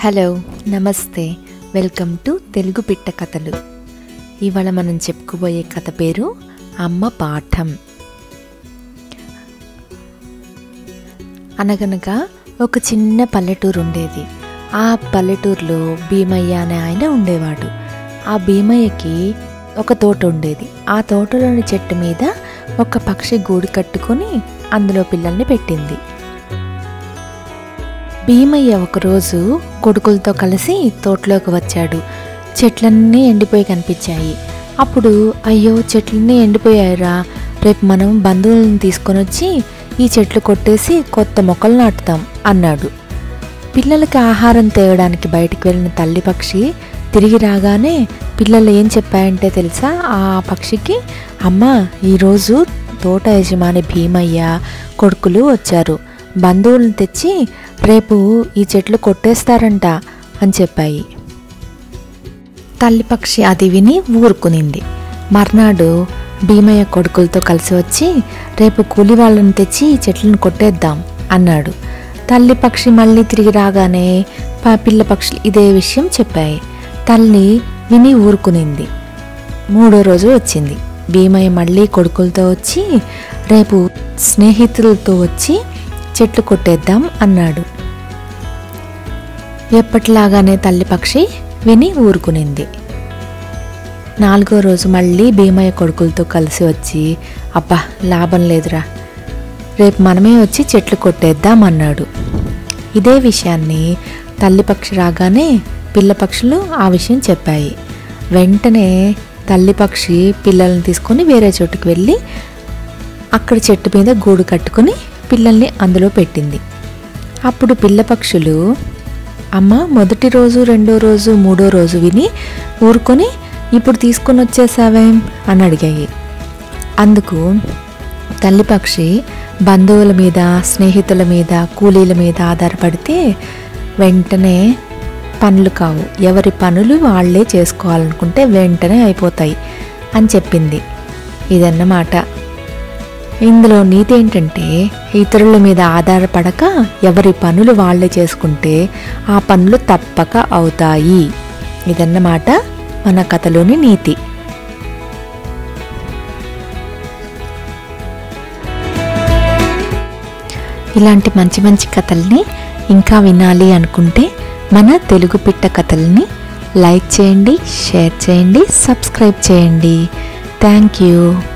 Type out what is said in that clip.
hello నమస్తే welcome to Telugu పిట్ట కథలు ఇవాళ మనం చెప్పుకోబోయే కథ పేరు అమ్మ పాఠం అనగనగా ఒక చిన్న పల్లెటూరు ఉండేది ఆ పల్లెటూరులో భీమయ్య అనే ఆయన ఉండేవాడు ఆ భీమయ్యకి ఒక తోట ఉండేది ఆ తోటలోని చెట్టు మీద ఒక పక్షి గూడు కట్టుకొని అందులో పిల్లల్ని పెట్టింది భీమయ్య ఒకరోజు కొడుకులతో కలిసి తోటలోకి వచ్చాడు చెట్లన్నీ ఎండిపోయి కనిపించాయి అప్పుడు అయ్యో చెట్లన్నీ ఎండిపోయాయిరా రేపు మనం బంధువులను తీసుకొని వచ్చి ఈ చెట్లు కొట్టేసి కొత్త మొక్కలు నాటుతాం అన్నాడు పిల్లలకి ఆహారం తేవడానికి బయటికి వెళ్ళిన తల్లి పక్షి తిరిగి రాగానే పిల్లలు ఏం చెప్పాయంటే తెలుసా ఆ పక్షికి అమ్మ ఈరోజు తోట యజమాని భీమయ్య కొడుకులు వచ్చారు బంధువులను తెచ్చి రేపు ఈ చెట్లు కొట్టేస్తారంట అని చెప్పాయి తల్లి పక్షి అది విని ఊరుకునింది మర్నాడు భీమయ్య కొడుకులతో కలిసి వచ్చి రేపు కూలి వాళ్ళని తెచ్చి ఈ చెట్లను కొట్టేద్దాం అన్నాడు తల్లి పక్షి మళ్ళీ తిరిగి రాగానే ప- పిల్ల పక్షులు ఇదే విషయం చెప్పాయి తల్లి విని ఊరుకునింది మూడో రోజు వచ్చింది భీమయ్య మళ్ళీ కొడుకులతో వచ్చి రేపు స్నేహితులతో వచ్చి చెట్లు కొట్టేద్దాం అన్నాడు ఎప్పటిలాగానే తల్లి పక్షి విని ఊరుకునింది నాలుగో రోజు మళ్ళీ భీమయ్య కొడుకులతో కలిసి వచ్చి అబ్బా లాభం లేదురా రేపు మనమే వచ్చి చెట్లు కొట్టేద్దాం అన్నాడు ఇదే విషయాన్ని తల్లి పక్షి రాగానే పిల్ల పక్షులు ఆ విషయం చెప్పాయి వెంటనే తల్లి పక్షి పిల్లల్ని తీసుకొని వేరే చోటుకి వెళ్ళి అక్కడ చెట్టు మీద గూడు కట్టుకొని పిల్లల్ని అందులో పెట్టింది అప్పుడు పిల్ల పక్షులు అమ్మ మొదటి రోజు రెండో రోజు మూడో రోజు విని ఊరుకొని ఇప్పుడు తీసుకొని వచ్చేసావేం అని అడిగాయి అందుకు తల్లి పక్షి బంధువుల మీద స్నేహితుల మీద కూలీల మీద ఆధారపడితే వెంటనే పనులు కావు ఎవరి పనులు వాళ్ళే చేసుకోవాలనుకుంటే వెంటనే అయిపోతాయి అని చెప్పింది ఇదన్నమాట ఇందులో నీతి ఏంటంటే ఇతరుల మీద ఆధారపడక ఎవరి పనులు వాళ్ళే చేసుకుంటే ఆ పనులు తప్పక అవుతాయి ఇదన్నమాట మన కథలోని నీతి ఇలాంటి మంచి మంచి కథల్ని ఇంకా వినాలి అనుకుంటే మన తెలుగు పిట్ట కథల్ని లైక్ చేయండి షేర్ చేయండి సబ్స్క్రైబ్ చేయండి థ్యాంక్ యూ